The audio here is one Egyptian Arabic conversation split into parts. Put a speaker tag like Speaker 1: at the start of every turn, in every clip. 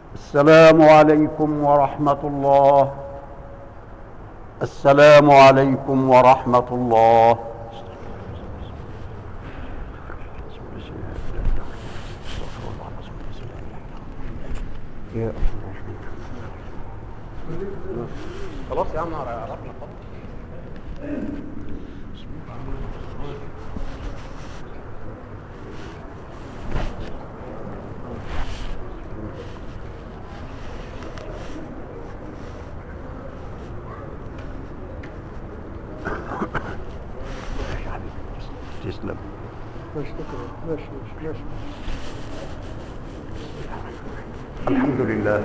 Speaker 1: السلام عليكم ورحمة الله السلام عليكم ورحمة الله
Speaker 2: خلاص يا عم عرفنا
Speaker 1: تسلم
Speaker 3: ماشي ماشي ماشي ماشي
Speaker 1: الحمد لله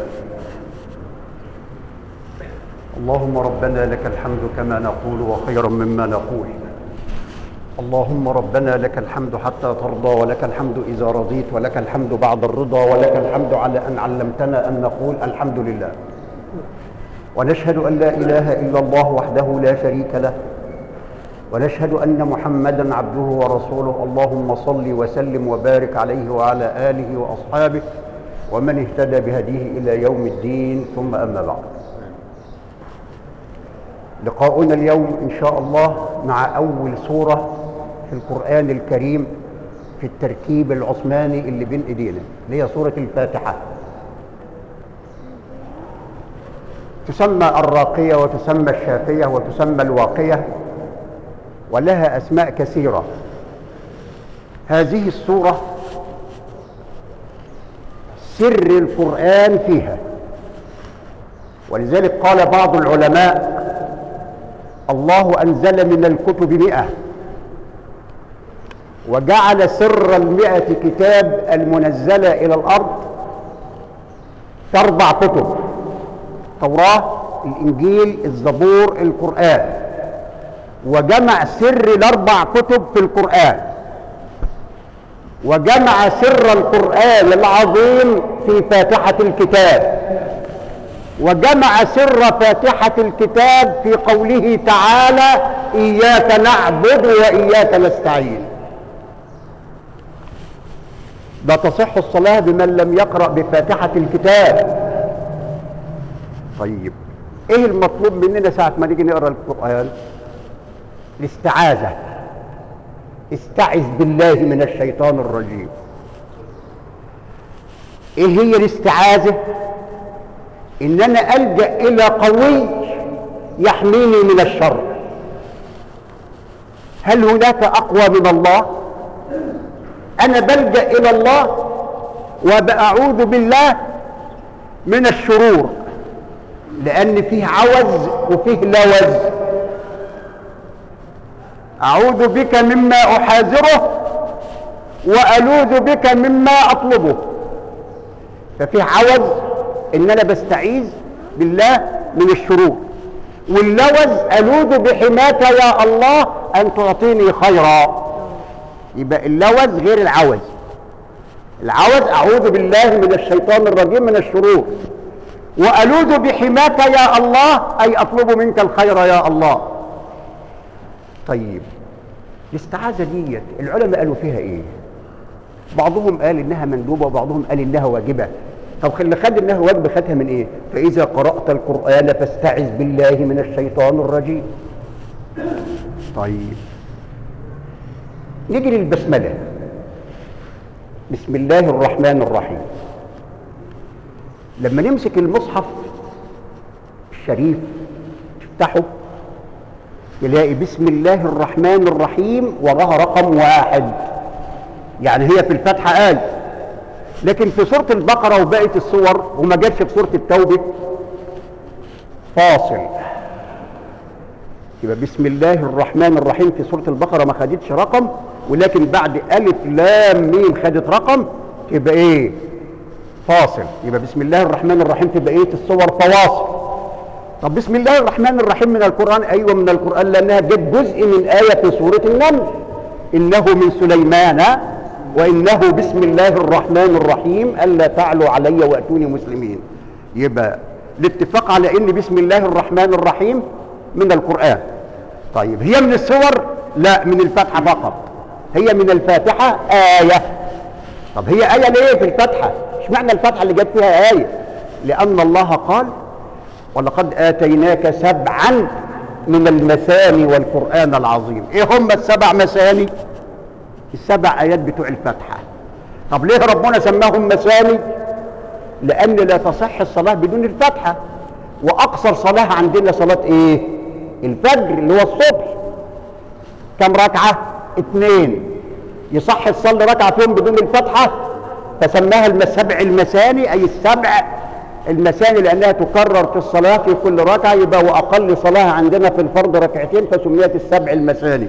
Speaker 1: اللهم ربنا لك الحمد كما نقول وخيرا مما نقول اللهم ربنا لك الحمد حتى ترضى ولك الحمد إذا رضيت ولك الحمد بعد الرضا ولك الحمد على أن علمتنا أن نقول الحمد لله ونشهد أن لا إله إلا الله وحده لا شريك له ونشهد أن محمدا عبده ورسوله اللهم صل وسلم وبارك عليه وعلى آله وأصحابه ومن اهتدى بهديه إلى يوم الدين ثم أما بعد لقاؤنا اليوم إن شاء الله مع أول سورة في القرآن الكريم في الترتيب العثماني اللي بين إيدينا اللي هي سورة الفاتحة تسمى الراقية وتسمى الشافية وتسمى الواقية ولها أسماء كثيرة هذه السورة سر القرآن فيها ولذلك قال بعض العلماء الله أنزل من الكتب مئة وجعل سر المئة كتاب المنزلة إلى الأرض في أربع كتب توراة الإنجيل الزبور القرآن وجمع سر الأربع كتب في القرآن وجمع سر القرآن العظيم في فاتحة الكتاب وجمع سر فاتحة الكتاب في قوله تعالى إياك نعبد وإياك نستعين لا تصح الصلاة بمن لم يقرأ بفاتحة الكتاب طيب ايه المطلوب مننا ساعة ما نيجي نقرأ القرآن الاستعاذة استعذ بالله من الشيطان الرجيم ايه هي الاستعاذة ان انا الجا الى قوي يحميني من الشر هل هناك اقوى من الله انا بلجا الى الله وباعوذ بالله من الشرور لان فيه عوز وفيه لوز اعوذ بك مما احاذره والوذ بك مما اطلبه ففيه عوز ان انا بستعيذ بالله من الشرور واللوز الوذ بحماك يا الله ان تعطيني خيرا يبقى اللوز غير العوز العوز اعوذ بالله من الشيطان الرجيم من الشرور والوذ بحماك يا الله اي اطلب منك الخير يا الله طيب الاستعاذه ديت العلماء قالوا فيها ايه بعضهم قال انها مندوبه وبعضهم قال انها واجبه طب اللي خد انها واجبه خدها من ايه فاذا قرات القران فاستعذ بالله من الشيطان الرجيم طيب نيجي للبسمله بسم الله الرحمن الرحيم لما نمسك المصحف الشريف تفتحه تلاقي بسم الله الرحمن الرحيم وراها رقم واحد يعني هي في الفتحة آية لكن في سورة البقرة وبقية السور وما جاتش في سورة التوبة فاصل يبقى بسم الله الرحمن الرحيم في سورة البقرة ما خدتش رقم ولكن بعد ألف لام ميم خدت رقم تبقى إيه؟ فاصل يبقى بسم الله الرحمن الرحيم في بقية السور فواصل طب بسم الله الرحمن الرحيم من القرآن أيوة من القرآن لأنها جت جزء من آية في سورة النمل إنه من سليمان وإنه بسم الله الرحمن الرحيم ألا تعلوا علي وأتوني مسلمين يبقى الاتفاق على إن بسم الله الرحمن الرحيم من القرآن طيب هي من السور لا من الفاتحة فقط هي من الفاتحة آية طب هي آية ليه في الفاتحة اشمعنى الفاتحة اللي جت فيها آية لأن الله قال ولقد آتيناك سبعا من المثاني والقرآن العظيم إيه هم السبع مثاني السبع آيات بتوع الفاتحة طب ليه ربنا سماهم مثاني لأن لا تصح الصلاة بدون الفاتحة وأقصر صلاة عندنا صلاة إيه الفجر اللي هو الصبح كم ركعة اثنين يصح تصلي ركعة فيهم بدون الفاتحة فسماها السبع المثاني أي السبع المثاني لأنها تكرر في الصلاة في كل ركعة يبقى وأقل صلاة عندنا في الفرض ركعتين فسميت السبع المثاني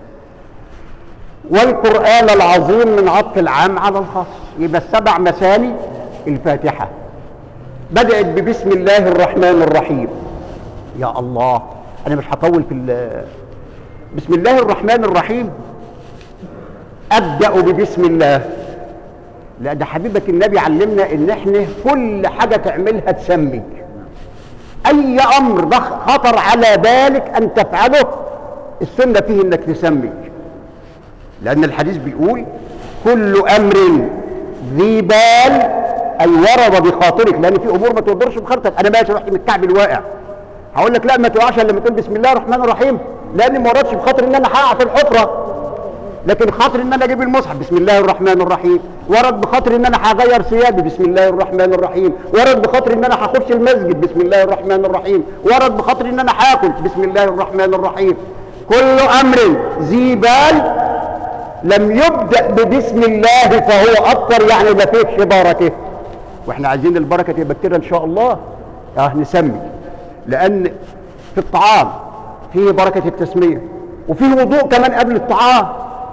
Speaker 1: والقرآن العظيم من عطف العام على الخاص يبقى السبع مثاني الفاتحة بدأت ببسم الله الرحمن الرحيم يا الله أنا مش هطول في ال- بسم الله الرحمن الرحيم أبدأ ببسم الله لا ده حبيبك النبي علمنا ان احنا كل حاجة تعملها تسمي اي امر ضخ- خطر على بالك ان تفعله السنة فيه انك تسمي لان الحديث بيقول كل امر ذي بال اي ورد بخاطرك لان في امور ما تقدرش بخاطرك انا ماشي رحت من الكعب الواقع هقول لك لا ما تقعش الا لما تقول بسم الله الرحمن الرحيم لان ما وردش بخاطر ان انا هقع في الحفره لكن خاطر ان انا اجيب المصحف بسم الله الرحمن الرحيم ورد بخاطر ان انا هغير ثيابي بسم الله الرحمن الرحيم ورد بخاطر ان انا هخش المسجد بسم الله الرحمن الرحيم ورد بخاطر ان انا هاكل بسم الله الرحمن الرحيم كل امر ذي بال لم يبدا ببسم الله فهو ابتر يعني ما فيهش بركه واحنا عايزين البركه تبقى كتير ان شاء الله اه نسمي لان في الطعام فيه بركه التسميه وفيه وضوء كمان قبل الطعام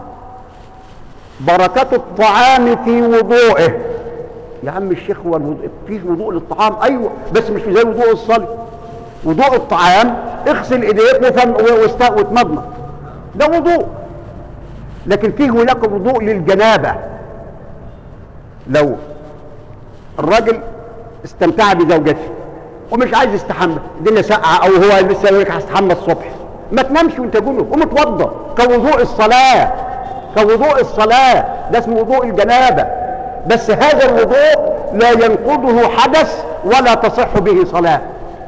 Speaker 1: بركة الطعام في وضوئه يا عم الشيخ هو الوضوء فيه وضوء للطعام ايوه بس مش زي وضوء الصلاة وضوء الطعام اغسل ايديك وفم واست- وتمضمض ده وضوء لكن فيه هناك وضوء للجنابة لو الراجل استمتع بزوجته ومش عايز يستحمى الدنيا ساقعه او هو لسه يقول لك هستحمى الصبح ما تنامش وانت جنب قوم اتوضى كوضوء الصلاه كوضوء الصلاه ده اسمه وضوء الجنابه بس هذا الوضوء لا ينقضه حدث ولا تصح به صلاه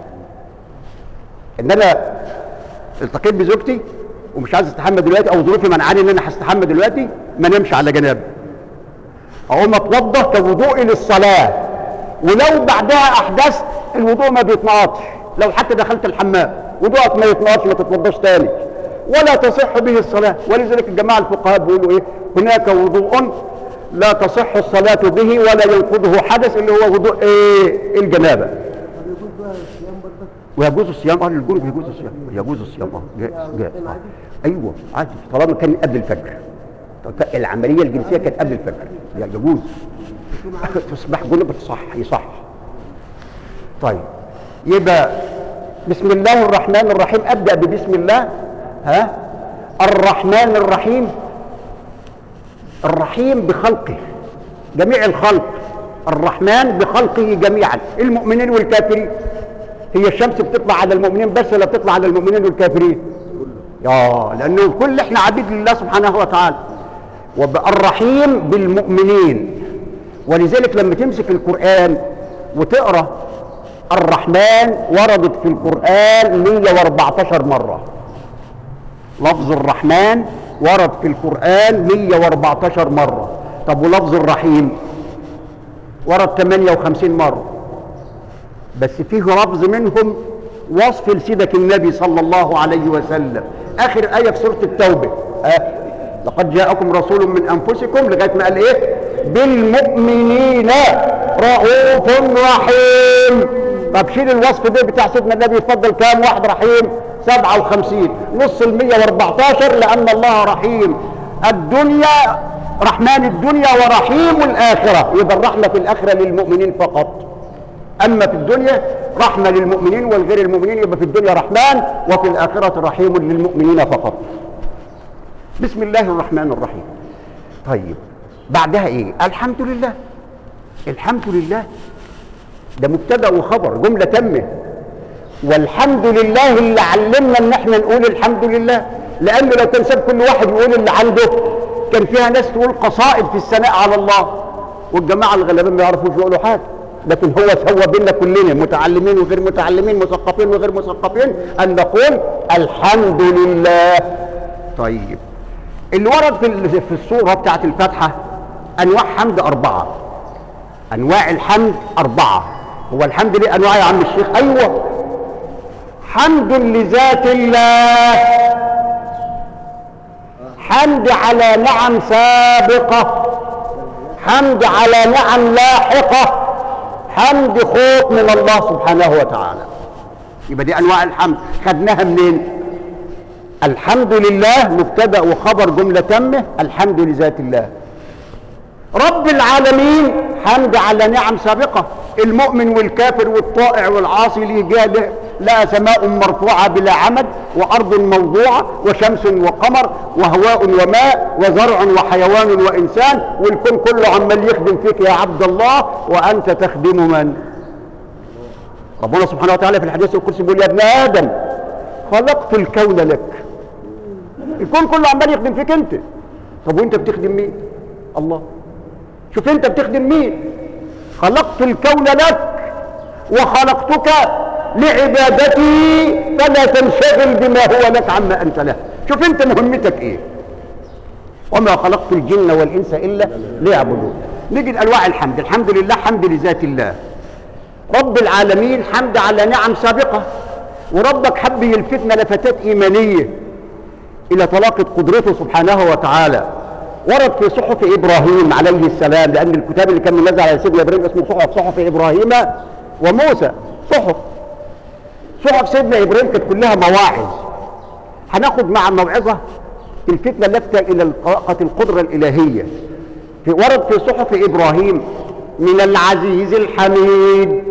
Speaker 1: ان انا التقيت بزوجتي ومش عايز استحمى دلوقتي او ظروفي منعاني ان انا هستحمى دلوقتي ما نمشي على جنابه اقوم اتوضى كوضوء للصلاه ولو بعدها احدثت الوضوء ما بيتنقطش لو حتى دخلت الحمام وضوءك ما يتنقطش ما تتوضاش تاني ولا تصح به الصلاه ولذلك الجماعه الفقهاء بيقولوا ايه هناك وضوء لا تصح الصلاه به ولا ينقضه حدث اللي هو وضوء ايه الجنابه
Speaker 3: يقول بقى الصيام برضك
Speaker 1: ويجوز الصيام اه للجنوب يجوز الصيام يجوز الصيام اه جائز جائز آه. ايوه عادي طالما كان قبل الفجر طب العمليه الجنسيه كانت قبل الفجر يجوز تصبح جنب صح يصح طيب يبقى بسم الله الرحمن الرحيم ابدا ببسم الله ها الرحمن الرحيم الرحيم بخلقه جميع الخلق الرحمن بخلقه جميعا المؤمنين والكافرين هي الشمس بتطلع على المؤمنين بس ولا بتطلع على المؤمنين والكافرين اه لانه الكل احنا عبيد لله سبحانه وتعالى والرحيم بالمؤمنين ولذلك لما تمسك القرآن وتقرأ الرحمن وردت في القرآن 114 مرة لفظ الرحمن ورد في القرآن 114 مرة طب ولفظ الرحيم ورد 58 مرة بس فيه لفظ منهم وصف لسيدك النبي صلى الله عليه وسلم آخر آية في سورة التوبة آه. لقد جاءكم رسول من أنفسكم لغاية ما قال إيه بالمؤمنين رؤوف رحيم طب شيل الوصف ده بتاع سيدنا النبي يفضل كام واحد رحيم 57 نص ال 114 لأن الله رحيم الدنيا رحمن الدنيا ورحيم الآخرة يبقى الرحمة في الآخرة للمؤمنين فقط أما في الدنيا رحمة للمؤمنين والغير المؤمنين يبقى في الدنيا رحمن وفي الآخرة رحيم للمؤمنين فقط بسم الله الرحمن الرحيم طيب بعدها ايه الحمد لله الحمد لله ده مبتدا وخبر جمله تامه والحمد لله اللي علمنا ان احنا نقول الحمد لله لانه لو كان ساب كل واحد يقول اللي عنده كان فيها ناس تقول قصائد في الثناء على الله والجماعه الغلابين ما يعرفوش يقولوا حاجه لكن هو سوى بيننا كلنا متعلمين وغير متعلمين مثقفين وغير مثقفين ان نقول الحمد لله طيب اللي ورد في ال- في السوره بتاعت الفاتحه انواع حمد اربعه انواع الحمد اربعه هو الحمد لله انواع يا عم الشيخ ايوه حمد لذات الله حمد على نعم سابقه حمد على نعم لاحقه حمد خوف من الله سبحانه وتعالى يبقى دي انواع الحمد خدناها منين الحمد لله مبتدا وخبر جمله تامه الحمد لذات الله رب العالمين حمد على نعم سابقة المؤمن والكافر والطائع والعاصي لإجابة لا سماء مرفوعة بلا عمد وأرض موضوعة وشمس وقمر وهواء وماء وزرع وحيوان وإنسان والكون كله عمال يخدم فيك يا عبد الله وأنت تخدم من ربنا سبحانه وتعالى في الحديث القدسي بيقول يا ابن آدم خلقت الكون لك الكون كله عمال يخدم فيك أنت طب وأنت بتخدم مين الله شوف انت بتخدم مين خلقت الكون لك وخلقتك لعبادتي فلا تنشغل بما هو لك عما انت له شوف انت مهمتك ايه وما خلقت الجن والانس الا ليعبدون نجد انواع الحمد الحمد لله حمد لذات الله رب العالمين حمد على نعم سابقه وربك حب يلفتنا لفتات ايمانيه الى طلاقه قدرته سبحانه وتعالى ورد في صحف ابراهيم عليه السلام لان الكتاب اللي كان منزل على سيدنا ابراهيم اسمه صحف صحف ابراهيم وموسى صحف صحف سيدنا ابراهيم كانت كلها مواعظ هناخد مع الموعظه الفتنه لفته الى طاقه القدره الالهيه في ورد في صحف ابراهيم من العزيز الحميد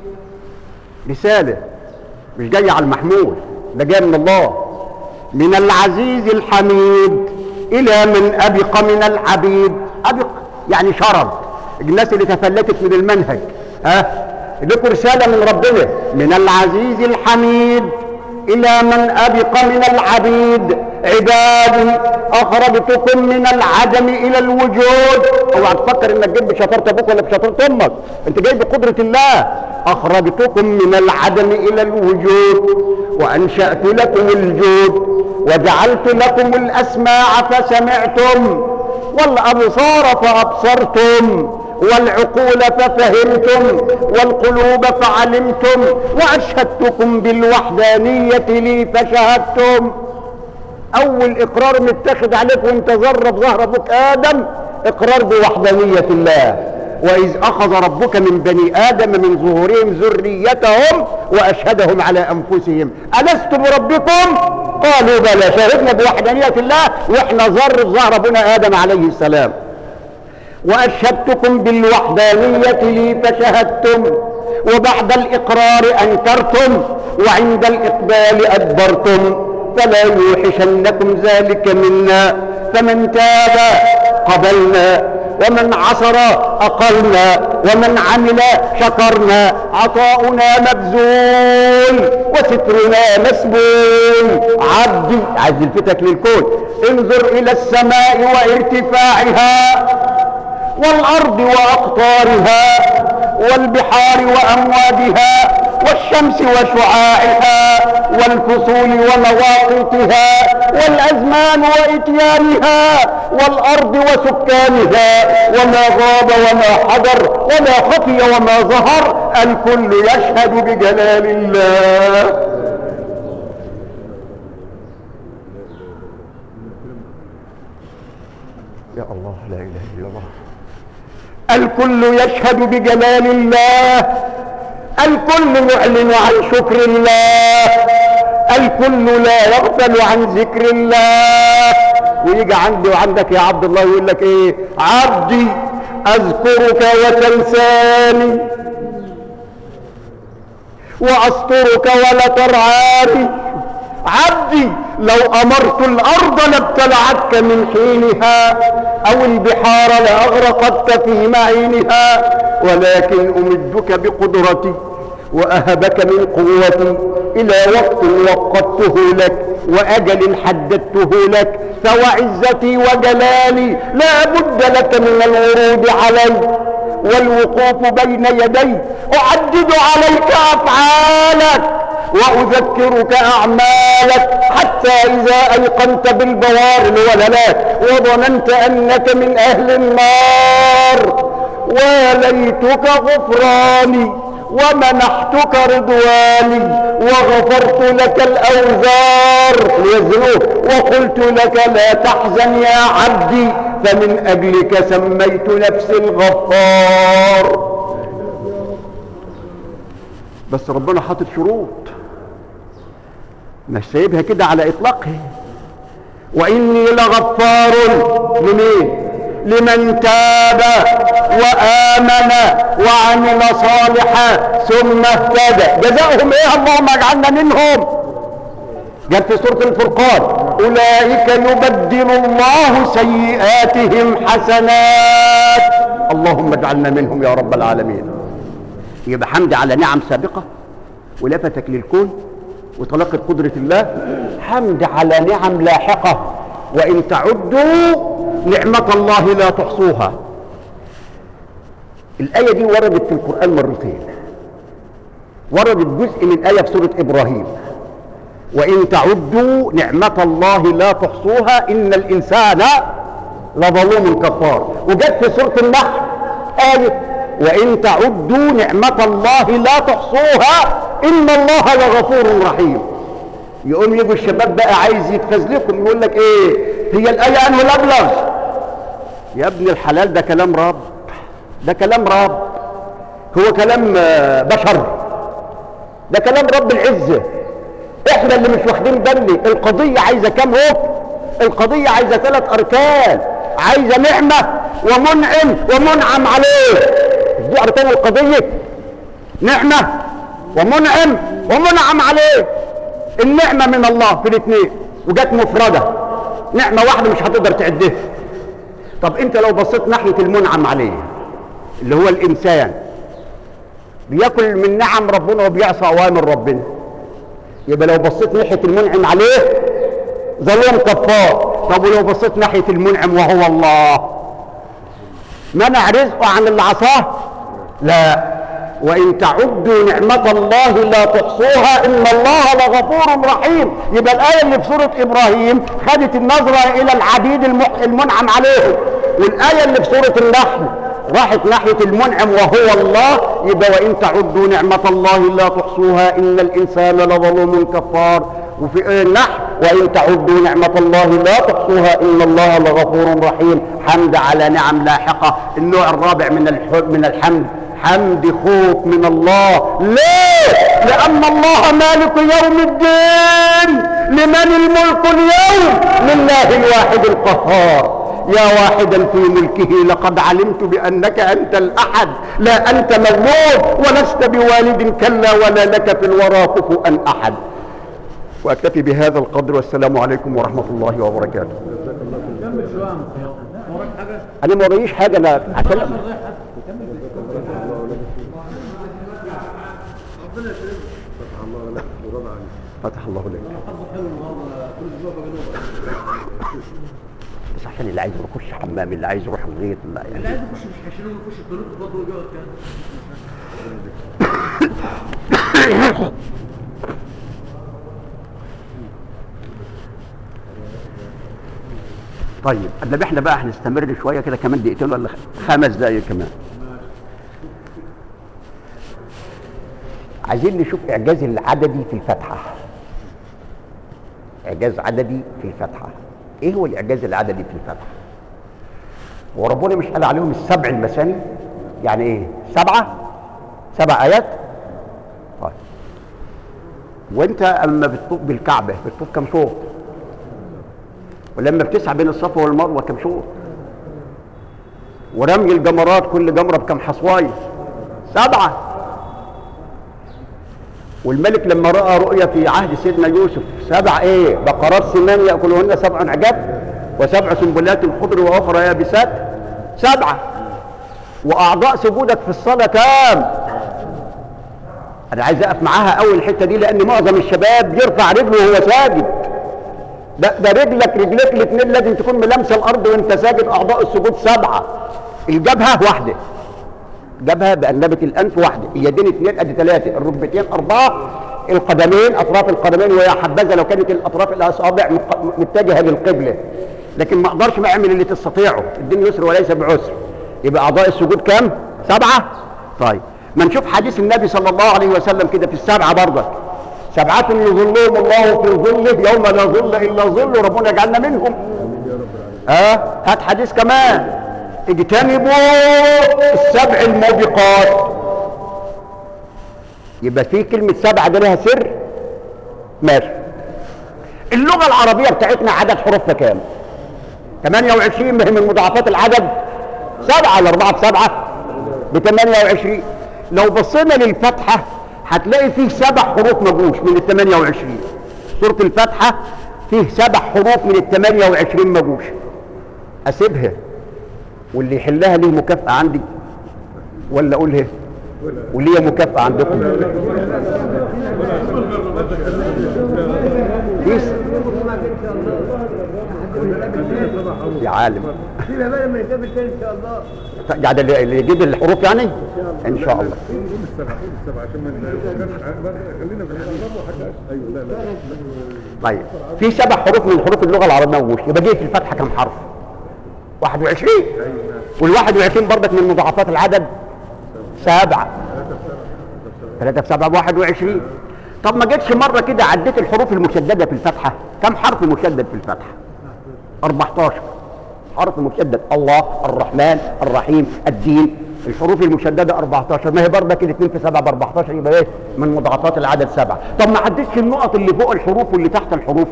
Speaker 1: رساله مش جايه على المحمول ده جاي من الله من العزيز الحميد الى من ابق من العبيد ابق يعني شرد الناس اللي تفلتت من المنهج ها لكم رساله من ربنا من العزيز الحميد الى من ابق من العبيد عبادي اخرجتكم من العدم الى الوجود اوعى تفكر انك جاي بشطاره ابوك ولا بشطاره امك انت جاي بقدره الله اخرجتكم من العدم الى الوجود وانشات لكم الجود وجعلت لكم الاسماع فسمعتم والابصار فابصرتم والعقول ففهمتم والقلوب فعلمتم واشهدتكم بالوحدانيه لي فشهدتم اول اقرار متخذ عليك وانت ذرب ظهر ابوك ادم اقرار بوحدانيه الله واذ اخذ ربك من بني ادم من ظهورهم ذريتهم واشهدهم على انفسهم الست بربكم قالوا بلى شهدنا بوحدانيه الله واحنا ذر ظهر ابونا ادم عليه السلام واشهدتكم بالوحدانيه لي فشهدتم وبعد الاقرار انكرتم وعند الاقبال ادبرتم فلا يوحشنكم ذلك منا فمن تاب قبلنا ومن عصر أقلنا ومن عمل شكرنا عطاؤنا مبذول وسترنا مسبول عبدي عايز يلفتك للكون انظر إلى السماء وارتفاعها والأرض وأقطارها والبحار وأمواجها والشمس وشعاعها والفصول ومواقيتها والأزمان وإتيانها والأرض وسكانها وما غاب وما حضر وما خفي وما ظهر الكل يشهد بجلال الله يا الله لا إله إلا الله الكل يشهد بجلال الله الكل يعلن عن شكر الله الكل لا يغفل عن ذكر الله ويجي عندي وعندك يا عبد الله يقول لك ايه عبدي اذكرك وتنساني واسترك ولا ترعاني عبدي لو امرت الارض لابتلعتك من حينها او البحار لاغرقتك في معينها ولكن امدك بقدرتي واهبك من قوتي الى وقت وقته لك واجل حددته لك فوعزتي وجلالي لا بد لك من الورود علي والوقوف بين يدي أعدد عليك أفعالك وأذكرك أعمالك حتى إذا أيقنت بالبوار الوللات وظننت أنك من أهل النار وليتك غفراني ومنحتك رضواني وغفرت لك الأوزار ليزنوه وقلت لك لا تحزن يا عبدي فمن أجلك سميت نفسي الغفار بس ربنا حاطط شروط مش سايبها كده على إطلاقها وإني لغفار لمين لمن تاب وآمن وعمل صالحا ثم اهتدى جزاؤهم ايه اللهم اجعلنا منهم جت في سورة الفرقان أولئك يبدل الله سيئاتهم حسنات اللهم اجعلنا منهم يا رب العالمين يبقى حمد على نعم سابقة ولفتك للكون وتلقت قدرة الله حمد على نعم لاحقة وإن تعدوا نعمة الله لا تحصوها الآية دي وردت في القرآن مرتين وردت جزء من آية في سورة إبراهيم وإن تعدوا نعمة الله لا تحصوها إن الإنسان لظلوم كفار وجت في سورة النحل آية وإن تعدوا نعمة الله لا تحصوها إن الله لغفور رحيم يقوم يجوا الشباب بقى عايز يتفزلكم يقول لك ايه هي الآية أنه الأبلغ يا ابن الحلال ده كلام رب ده كلام رب هو كلام آه، بشر ده كلام رب العزة احنا اللي مش واخدين بالي القضية عايزة كام ركن القضية عايزة ثلاث أركان عايزة نعمة ومنعم ومنعم عليه دي أركان القضية نعمة ومنعم ومنعم عليه النعمة من الله في الاثنين وجت مفردة نعمة واحدة مش هتقدر تعدها طب انت لو بصيت ناحية المنعم عليه اللي هو الانسان بياكل من نعم ربنا وبيعصى اوامر ربنا يبقى لو بصيت ناحية المنعم عليه ظلوم كفار طب ولو بصيت ناحية المنعم وهو الله منع رزقه عن اللي عصاه لا وإن تعدوا نعمة الله لا تحصوها إن الله لغفور رحيم يبقى الآية اللي في سورة إبراهيم خدت النظرة إلى العبيد المح- المنعم عليهم والآية اللي في سورة النحل راحت ناحية المنعم وهو الله يبقى وإن تعدوا نعمة الله لا تحصوها إن الإنسان لظلوم كفار وفي آية النحل وإن تعدوا نعمة الله لا تحصوها إن الله لغفور رحيم حمد على نعم لاحقة النوع الرابع من الح- من الحمد حمد خوف من الله ليه لأن الله مالك يوم الدين لمن الملك اليوم لله الواحد القهار يا واحدا في ملكه لقد علمت بأنك أنت الأحد لا أنت مولود ولست بوالد كلا ولا لك في الورى كفوا أحد وأكتفي بهذا القدر والسلام عليكم ورحمة الله وبركاته
Speaker 3: كمل شويه يا مصطفى وراك حاجه
Speaker 1: أنا ما وريش حاجة أنا عشان
Speaker 3: رايح حد ربنا يكرمك
Speaker 1: فتح الله لك
Speaker 3: حظك حلو النهارده كل اسبوع بجنوب
Speaker 1: بس عشان اللي عايز يخش حمام اللي عايز يروح الغيط اللي
Speaker 3: اللي
Speaker 1: يعني
Speaker 3: عايز يخش مش هيشيلوه يخش الطريق برضه ويقعد كده
Speaker 1: طيب قبل احنا بقى هنستمر شويه كده كمان دقيقتين ولا خمس دقايق كمان عايزين نشوف اعجاز العددي في الفاتحه اعجاز عددي في الفاتحه ايه هو الاعجاز العددي في الفاتحه وربنا مش قال عليهم السبع المثاني يعني ايه سبعه سبع ايات طيب وانت اما بتطوف بالكعبه بتطوف كم شوط ولما بتسعى بين الصفا والمروه كم شوط ورمي الجمرات كل جمره بكم حصوايه سبعه والملك لما راى رؤيا في عهد سيدنا يوسف سبع ايه بقرات سمان ياكلهن سبع عجاف وسبع سنبلات خضر واخرى يابسات سبعه واعضاء سجودك في الصلاه كام انا عايز اقف معاها اول الحته دي لان معظم الشباب يرفع رجله وهو ساجد ده ده رجلك رجليك الاثنين لازم تكون ملامسه الارض وانت ساجد اعضاء السجود سبعه الجبهه واحده جابها بأنبة الأنف واحدة اليدين اثنين أدي ثلاثة الركبتين أربعة القدمين أطراف القدمين ويا حبذا لو كانت الأطراف الأصابع مق- متجهة للقبلة لكن ما أقدرش ما أعمل اللي تستطيعه الدين يسر وليس بعسر يبقى أعضاء السجود كام؟ سبعة؟ طيب ما نشوف حديث النبي صلى الله عليه وسلم كده في السبعة برضك سبعة يظلهم الله في ظله يوم لا ظل إلا ظله ربنا يجعلنا منهم اه هات حديث كمان اجتنبوا السبع الموبقات يبقى في كلمة سبعة دي لها سر ماشي اللغة العربية بتاعتنا عدد حروفها كام 28 ما هي من مضاعفات العدد سبعة الأربعة بسبعة ب 28 لو بصينا للفتحة هتلاقي فيه سبع حروف مجوش من ال 28 سورة الفاتحة فيه سبع حروف من ال 28 مجوش أسيبها واللي يحلها ليه مكافأة عندي ولا أقولها وليه مكافأة عندكم كويس يا عالم
Speaker 4: سيبها بقى لما نتقابل تاني ان شاء الله
Speaker 1: يعني اللي اللي يجيب الحروف يعني ان شاء الله
Speaker 3: قول السبعة قول السبعة عشان ما خلينا في الحديث ايوه لا لا
Speaker 1: طيب في سبع حروف من حروف اللغه العربيه موجود يبقى جه في الفتحه كم حرف 21 وال 21 برضك من مضاعفات العدد سبعة ثلاثة في سبعة ب 21 طب ما جتش مرة كده عديت الحروف المشددة في الفتحة كم حرف مشدد في الفتحة 14 حرف مشدد الله الرحمن الرحيم الدين الحروف المشددة 14 ما هي برضك الاثنين في 7 ب 14 يبقى ايه من مضاعفات العدد سبعة طب ما عدتش النقط اللي فوق الحروف واللي تحت الحروف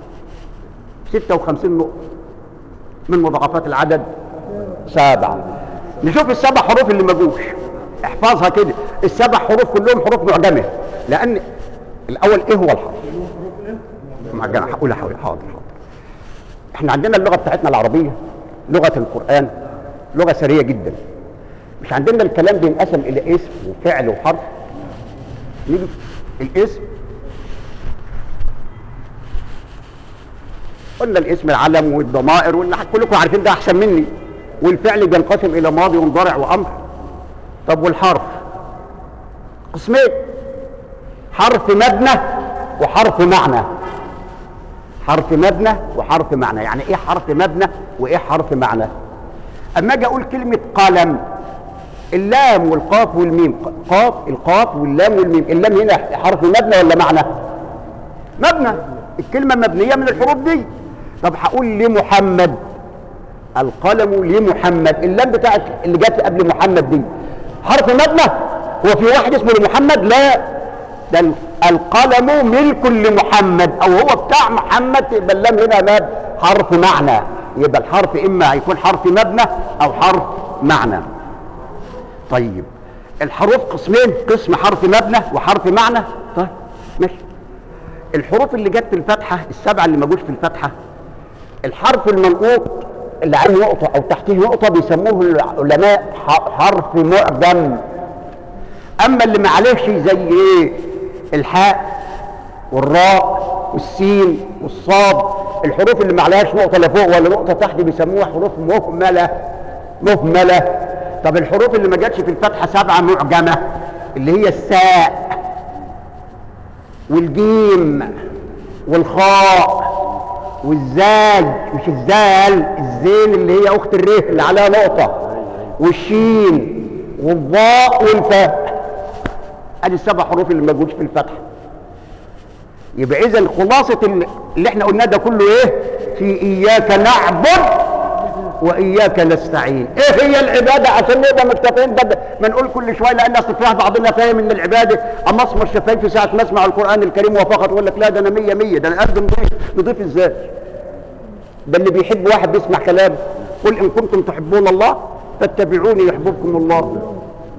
Speaker 1: 56 نقطة من مضاعفات العدد سبعة نشوف السبع حروف اللي ما جوش احفظها كده السبع حروف كلهم حروف معجمة لأن الأول إيه هو الحرف؟ معجمة هقولها حاضر حاضر حاضر احنا عندنا اللغة بتاعتنا العربية لغة القرآن لغة سرية جدا مش عندنا الكلام بينقسم إلى اسم وفعل وحرف نيجي الاسم قلنا الاسم العلم والضمائر واللي كلكم عارفين ده احسن مني والفعل بينقسم الى ماضي ومضارع وامر طب والحرف قسمين حرف مبنى وحرف معنى حرف مبنى وحرف معنى يعني ايه حرف مبنى وايه حرف معنى اما اجي اقول كلمه قلم اللام والقاف والميم قاف القاف واللام والميم اللام هنا حرف مبنى ولا معنى مبنى الكلمة مبنية من الحروف دي طب هقول لمحمد القلم لمحمد اللام بتاعت اللي جت قبل محمد دي حرف مبنى هو في واحد اسمه لمحمد لا ده ال- القلم ملك لمحمد او هو بتاع محمد يبقى اللام هنا ماد حرف معنى يبقى الحرف اما هيكون حرف مبنى او حرف معنى طيب الحروف قسمين قسم حرف مبنى وحرف معنى طيب ماشي الحروف اللي جت في الفتحة السبعة اللي ما جوش في الفتحة الحرف المنقوط اللي عليه نقطة أو تحته نقطة بيسموه العلماء ح- حرف معجم أما اللي ما عليهش زي إيه الحاء والراء والسين والصاد الحروف اللي ما عليهاش نقطة لا فوق ولا نقطة تحت بيسموها حروف مهملة مهملة طب الحروف اللي ما جاتش في الفتحة سبعة معجمة اللي هي الساء والجيم والخاء والزاي مش الزال الزين اللي هي اخت الره اللي عليها نقطه والشين والضاء والفاء ادي السبع حروف اللي ما جوش في الفتحه يبقى اذا خلاصه ال- اللي احنا قلناه ده كله ايه في اياك نعبد واياك نستعين ايه هي العباده عشان نبقى متفقين ده ما نقول كل شويه لان اصل في بعضنا فاهم ان العباده اما اصمر الشفايف في ساعه ما اسمع القران الكريم وفقط يقول لك لا ده انا 100 100 ده انا قلبي نضيف نضيف ازاي ده اللي بيحب واحد بيسمع كلام قل ان كنتم تحبون الله فاتبعوني يحببكم الله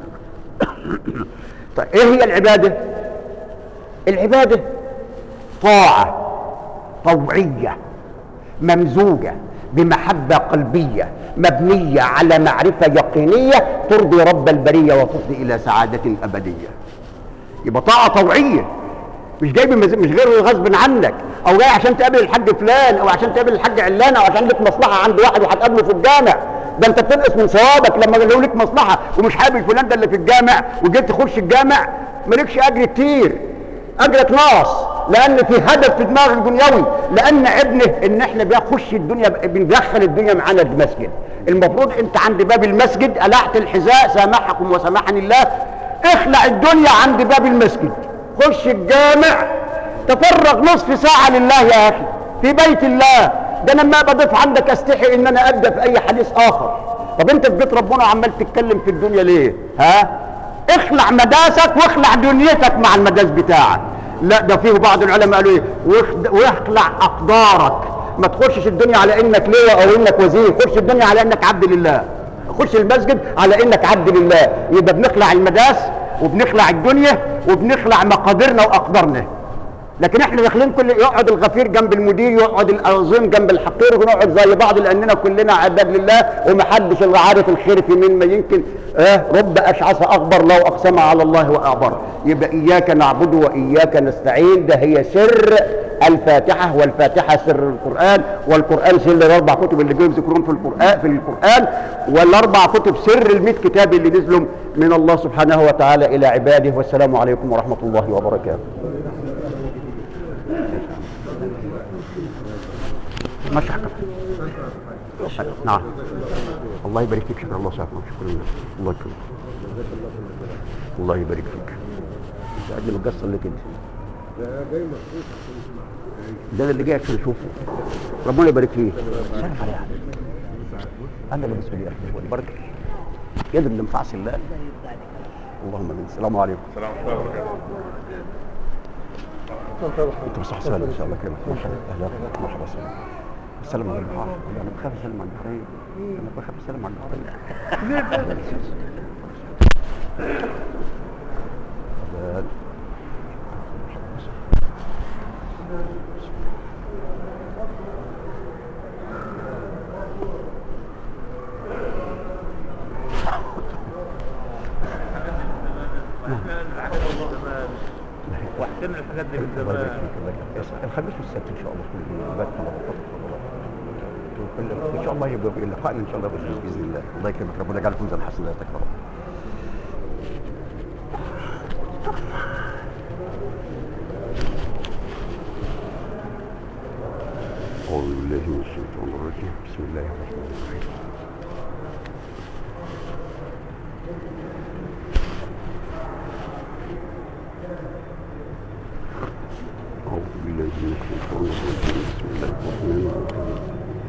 Speaker 1: طيب ايه هي العباده العباده طاعه طوعيه ممزوجه بمحبه قلبيه مبنيه على معرفه يقينيه ترضي رب البريه وتفضي الى سعاده ابديه يبقى طاعه طوعيه مش جاي بمز... مش غير غصب عنك او جاي عشان تقابل الحاج فلان او عشان تقابل الحاج علان او عشان لك مصلحه عند واحد وهتقابله في الجامع ده انت بتنقص من ثوابك لما لو ليك مصلحه ومش حابب فلان ده اللي في الجامع وجيت تخش الجامع مالكش اجر كتير اجرك ناقص لان في هدف في دماغ الدنيوي لان ابنه ان احنا بنخش الدنيا بندخل الدنيا معانا المسجد المفروض انت عند باب المسجد قلعت الحذاء سامحكم وسامحني الله اخلع الدنيا عند باب المسجد خش الجامع تفرغ نصف ساعة لله يا اخي في بيت الله ده انا لما بضيف عندك استحي ان انا ابدا في اي حديث اخر طب انت في بيت ربنا عمال تتكلم في الدنيا ليه ها اخلع مداسك واخلع دنيتك مع المداس بتاعك لا ده فيه بعض العلماء قالوا ايه واخد- واخلع اقدارك ما تخشش الدنيا على انك لواء او انك وزير خش الدنيا على انك عبد لله خش المسجد على انك عبد لله يبقى بنخلع المداس وبنخلع الدنيا وبنخلع مقاديرنا واقدارنا لكن احنا داخلين كل يقعد الغفير جنب المدير يقعد العظيم جنب الحقير ونقعد زي بعض لاننا كلنا عباد لله ومحدش اللي عارف الخير في مين ما يمكن اه رب اشعث اخبر لو اقسم على الله واعبر يبقى اياك نعبد واياك نستعين ده هي سر الفاتحه والفاتحه سر القران والقران سر الاربع كتب اللي جاوا يذكرون في القران في القران والاربع كتب سر ال كتاب اللي نزلوا من الله سبحانه وتعالى الى عباده والسلام عليكم ورحمه الله وبركاته ماشي حقك نعم الله يبارك فيك شكرا الله سعفنا شكرا لله الله يكرمك الله يبارك فيك انت قد ما تقصر لك انت
Speaker 3: ده جاي مخصوص عشان يسمع
Speaker 1: ده اللي جاي عشان اشوفه ربنا يبارك فيه سلام عليك انا اللي مسؤول يا اخي بارك يد اللي مفعص الله اللهم امين السلام عليكم
Speaker 3: السلام عليكم
Speaker 1: انت بصح سهل ان شاء الله كده مرحبا اهلا مرحبا سلام السلام على البحر انا بخاف اسلم على البحرين انا بخاف اسلم على البحرين أهلاً.
Speaker 2: واحسن الحاجات دي من
Speaker 1: الله يبارك
Speaker 2: زمان
Speaker 1: فيك الله يبارك فيك. الخميس والسبت ان شاء الله كل يوم بات على كل ان شاء الله يبقى لقائنا ان شاء الله باذن باذن الله الله يكرمك ربنا يجعلكم زي حسناتك يا رب أعوذ بالله من الشيطان الرجيم بسم الله الرحمن الرحيم أعوذ بالله من الشيطان الرجيم بسم الله الرحمن الرحيم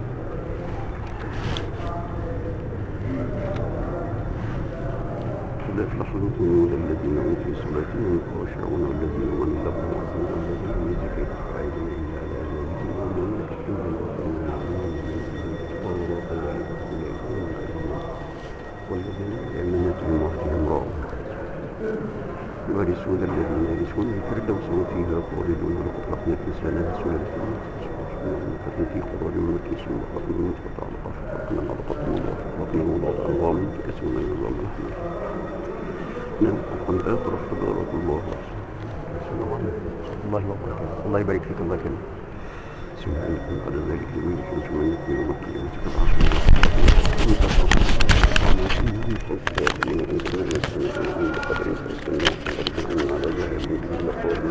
Speaker 1: قد أفلح المؤمنون الذين هم في صلاتهم خاشعون والذين هم لهم محسنون والذين هم لذكر فاعلون إلا على أزواجهم وهم يكتبون ويقولون عليهم وكذلك أولئك هم المفلحون والذين بأمانتهم وعهدهم راعون يورثون الذين يرثون الفردوس هم فيها خالدون ولقد خلقنا الإنسان سلالة من نطفة في قرار مكيس وخلقنا من نطفة علقة فخلقنا علقة مضغة فخلقنا مضغة عظام فكسونا العظام لحما نعم وقد آخر اختبارات الله السلام عليكم الله وبركاته الله يبارك فيك الله يكرمك سبحانكم على ذلك لمن يشمس من يكون يوم القيامة كالعشر من قدر فاستنى على ذلك